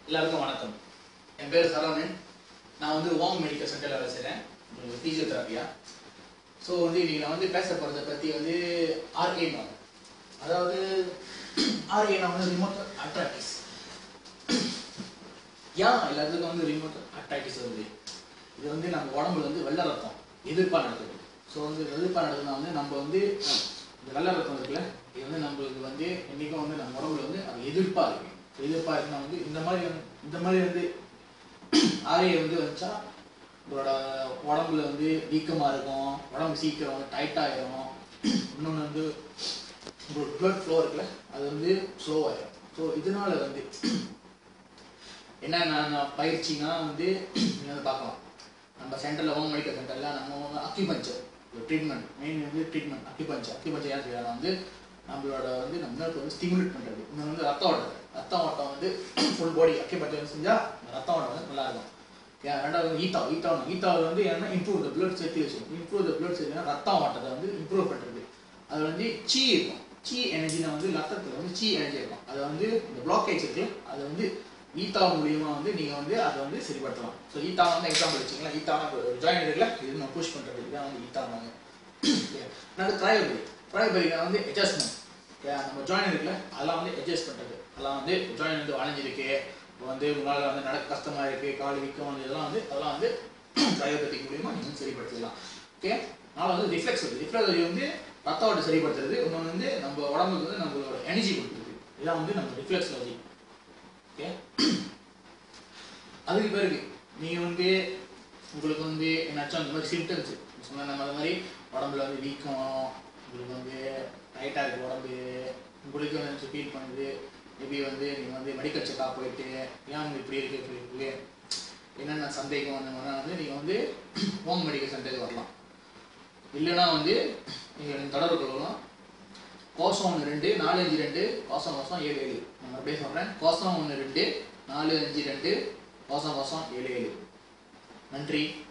எல்லாருக்கும் வணக்கம் என் பேர் சரவணன் நான் வந்து வாங் மெடிக்கல் சென்டரில் வேலை செய்கிறேன் ஃபிசியோதெரப்பியா ஸோ வந்து இன்னைக்கு நான் வந்து பேச போகிறத பற்றி வந்து ஆர்ஏ நான் அதாவது ஆர்ஏ நான் வந்து ரிமோட் அட்ராக்டிஸ் ஏன் எல்லாத்துக்கும் வந்து ரிமோட் அட்ராக்டிஸ் வருது இது வந்து நம்ம உடம்புல வந்து வெள்ளை ரத்தம் எதிர்ப்பாக நடக்குது ஸோ வந்து எதிர்ப்பாக நடக்குதுன்னா வந்து நம்ம வந்து இந்த வெள்ளை ரத்தம் இருக்குல்ல இது வந்து நம்மளுக்கு வந்து என்றைக்கும் வந்து நம்ம உடம்புல வந்து அது எதிர்ப்பாக இருக்கு எதிர்ப்பாக இருக்குன்னா வந்து இந்த மாதிரி வந்து இந்த மாதிரி வந்து ஆரியை வந்து வச்சா உங்களோட உடம்புல வந்து வீக்கமாக இருக்கும் உடம்பு சீக்கிரம் வந்து டைட் ஆயிரும் இன்னொன்று வந்து உங்களோட blood flow இருக்குல்ல அது வந்து ஸ்லோ ஆயிரும் ஸோ இதனால வந்து என்னென்ன பயிற்சினா வந்து நீங்கள் வந்து பார்க்கலாம் நம்ம சென்டரில் ஹோம் மெடிக்கல் சென்டரில் நம்ம வந்து அக்யூபஞ்சர் ட்ரீட்மெண்ட் மெயின் வந்து ட்ரீட்மெண்ட் அக்யூபஞ்சர் அக்யூபஞ்சர் ஏன் செய்யலாம் வந்து நம்மளோட வந்து நம்ம nerve வந்து ஸ்டிமுலேட் பண்ணுறது இன்னும் வந்து ரத்த ஓட்டம் ரத்த ஓட்டம் வந்து ஃபுல் பாடி அக்யூபஞ்சர் செஞ்சால் ரத்த ஓட்டம் வந்து நல்லா இருக்கும் ஏன் ரெண்டாவது ஈத்தா ஈத்தா ஈத்தாவில் வந்து என்னன்னா improve the blood circulation improve the blood circulation ரத்த ஓட்டத்தை வந்து இம்ப்ரூவ் பண்ணுறது அது வந்து சீ இருக்கும் சீ எனர்ஜினா வந்து ரத்தத்தில் வந்து சீ எனர்ஜி இருக்கும் அதை வந்து இந்த பிளாக்கேஜ் இருக்குல்ல அதை வந்து ஈத்தா மூலியமா வந்து நீங்க வந்து அதை வந்து சரிப்படுத்தலாம் ஸோ ஈத்தா வந்து எக்ஸாம்பிள் வச்சுங்களா ஈத்தா ஜாயின் இருக்குல்ல இது நம்ம புஷ் பண்றது இதுதான் வந்து ஈத்தா நாங்க நான் ட்ரையோபரி ட்ரையோபரினா வந்து அட்ஜஸ்ட்மெண்ட் நம்ம ஜாயின் இருக்குல்ல அதெல்லாம் வந்து அட்ஜஸ்ட் பண்றது அதெல்லாம் வந்து ஜாயின் வந்து வளைஞ்சிருக்கு இப்போ வந்து உங்களால் வந்து நடக்க கஷ்டமா இருக்கு கால் வீக்கம் வந்து இதெல்லாம் வந்து அதெல்லாம் வந்து ட்ரையோபதிக் மூலியமா நீங்க வந்து சரிப்படுத்திடலாம் ஓகே நாலு வந்து ரிஃப்ளெக்ஸ் வருது ரிஃப்ளெக்ஸ் வந்து ரத்த ஓட்டை சரிப்படுத்துறது இன்னொன்று வந்து நம்ம உடம்புக்கு வந்து நம்மளோட எனர்ஜி கொடுக்குறது இதான் வந்து நம்ம ரிஃப்ளெக்ஸ் லாஜிக் ஓகே அதுக்கு பிறகு நீங்கள் வந்து உங்களுக்கு வந்து என்னாச்சும் அந்த மாதிரி சிம்டம்ஸ் சொன்ன நம்ம அந்த மாதிரி உடம்புல வந்து வீக்கம் உங்களுக்கு வந்து டைட்டாக இருக்கு உடம்பு உங்களுக்கு வந்து ஃபீல் பண்ணுது மேபி வந்து நீங்கள் வந்து மெடிக்கல் செக்அப் போயிட்டு ஏன் வந்து இப்படி இருக்கு இப்படி இருக்கு என்னென்ன சந்தேகம் அந்த மாதிரிலாம் வந்து நீங்கள் வந்து ஹோம் மெடிக்கல் சென்டருக்கு வரலாம் இல்லைன்னா வந்து நீங்கள் தொடர்பு கொள்ளலாம் கோசம் ஒன்று ரெண்டு நாலு அஞ்சு ரெண்டு கோசம் கோசம் ஏழு ஏழு நான் மறுபடியும் சொல்கிறேன் கோசம் ஒன்று ரெண்டு நாலு அஞ்சு ரெண்டு கோசம் கோசம் ஏழு ஏழு நன்றி